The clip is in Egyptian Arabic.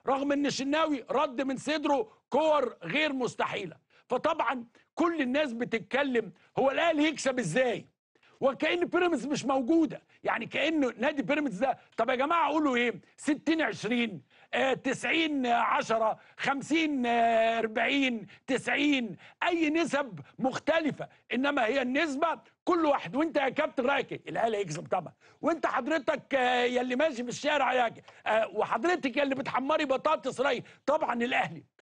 رغم ان الشناوي رد من صدره كور غير مستحيله فطبعا كل الناس بتتكلم هو الاهلي يكسب ازاي وكأن بيراميدز مش موجودة يعني كأنه نادي بيراميدز ده طب يا جماعة قولوا ايه 60 20 آه 90 10 50 آه 40 90 اي نسب مختلفة انما هي النسبة كل واحد وانت يا كابتن رايك إيه؟ الاهلي هيكسب طبعا وانت حضرتك آه يا اللي ماشي في الشارع يا آه وحضرتك يا اللي بتحمري بطاطس راي طبعا الاهلي